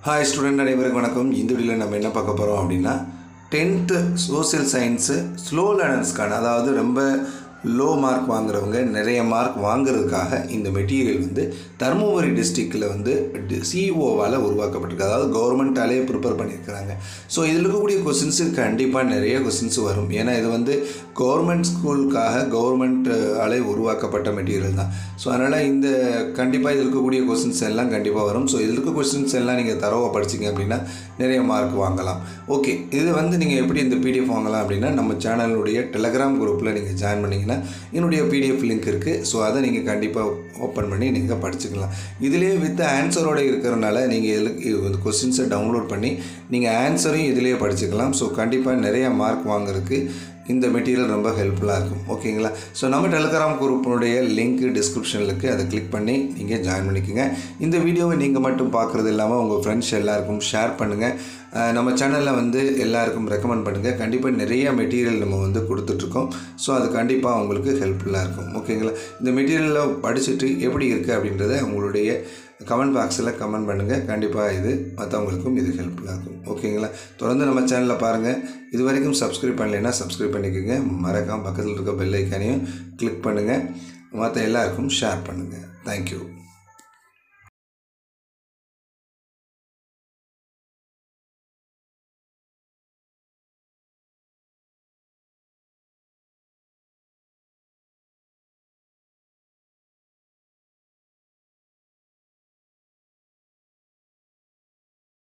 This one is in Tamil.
ஹாய் ஸ்டூடெண்ட் அனைவருக்கும் வணக்கம் இந்த வீடியோவில் நம்ம என்ன பார்க்க போகிறோம் அப்படின்னா டென்த்து சோஷியல் சயின்ஸு ஸ்லோ லேர்னர்ஸ்க்கான அதாவது ரொம்ப லோ மார்க் வாங்குறவங்க நிறைய மார்க் வாங்குறதுக்காக இந்த மெட்டீரியல் வந்து தருமபுரி டிஸ்ட்ரிக்டில் வந்து சிஇஓவால் உருவாக்கப்பட்டிருக்கு அதாவது கவர்மெண்ட்டாலே ப்ரிப்பேர் பண்ணியிருக்கிறாங்க ஸோ இதில் இருக்கக்கூடிய கொஸ்டின்ஸு கண்டிப்பாக நிறைய கொஸ்டின்ஸ் வரும் ஏன்னா இது வந்து கவர்மெண்ட் ஸ்கூலுக்காக கவர்மெண்ட் ஆலே உருவாக்கப்பட்ட மெட்டீரியல் தான் ஸோ அதனால் இந்த கண்டிப்பாக இதில் இருக்கக்கூடிய கொஸ்டின்ஸ் எல்லாம் கண்டிப்பாக வரும் ஸோ இதில் இருக்க கொஸ்டின்ஸ் எல்லாம் நீங்கள் தரவாக படிச்சிங்க அப்படின்னா நிறைய மார்க் வாங்கலாம் ஓகே இது வந்து நீங்கள் எப்படி இந்த பிடிஎஃப் வாங்கலாம் அப்படின்னா நம்ம சேனலுடைய டெலகிராம் குரூப்பில் நீங்கள் ஜாயின் பண்ணிங்கன்னா என்னுடைய பிடிஎஃப் லிங்க் இருக்குது ஸோ அதை நீங்கள் கண்டிப்பாக ஓப்பன் பண்ணி நீங்கள் படிச்சுக்கலாம் இதுலேயே வித் ஆன்சரோடு இருக்கிறனால நீங்கள் இதில் கொஸ்டின்ஸை டவுன்லோட் பண்ணி நீங்கள் ஆன்சரையும் இதிலேயே படிச்சுக்கலாம் ஸோ கண்டிப்பாக நிறைய மார்க் வாங்குறதுக்கு இந்த மெட்டீரியல் ரொம்ப ஹெல்ப்ஃபுல்லாக இருக்கும் ஓகேங்களா ஸோ நம்ம டெலிகிராம் குரூப்பினுடைய லிங்க் டிஸ்கிரிப்ஷனில் இருக்குது அதை கிளிக் பண்ணி நீங்கள் ஜாயின் பண்ணிக்கோங்க இந்த வீடியோவை நீங்கள் மட்டும் பார்க்குறது இல்லாமல் உங்கள் ஃப்ரெண்ட்ஸ் எல்லாருக்கும் ஷேர் பண்ணுங்கள் அஹ் நம்ம சேனலில் வந்து எல்லாருக்கும் ரெக்கமெண்ட் பண்ணுங்கள் கண்டிப்பாக நிறைய மெட்டீரியல் நம்ம வந்து கொடுத்துட்ருக்கோம் ஸோ அது கண்டிப்பாக உங்களுக்கு ஹெல்ப்ஃபுல்லாக இருக்கும் ஓகேங்களா இந்த மெட்டீரியலில் படிச்சுட்டு எப்படி இருக்குது அப்படின்றத உங்களுடைய கமெண்ட் பாக்ஸில் கமெண்ட் பண்ணுங்கள் கண்டிப்பாக இது மற்றவங்களுக்கும் இது ஹெல்ப்ஃபுல்லாக இருக்கும் ஓகேங்களா தொடர்ந்து நம்ம சேனலில் பாருங்கள் இது வரைக்கும் சப்ஸ்கிரைப் பண்ணலைன்னா சப்ஸ்கிரைப் பண்ணிக்கோங்க மறக்காம பக்கத்தில் இருக்க பெல் ஐக்கானையும் கிளிக் பண்ணுங்கள் மற்ற எல்லாருக்கும் ஷேர் பண்ணுங்கள் தேங்க்யூ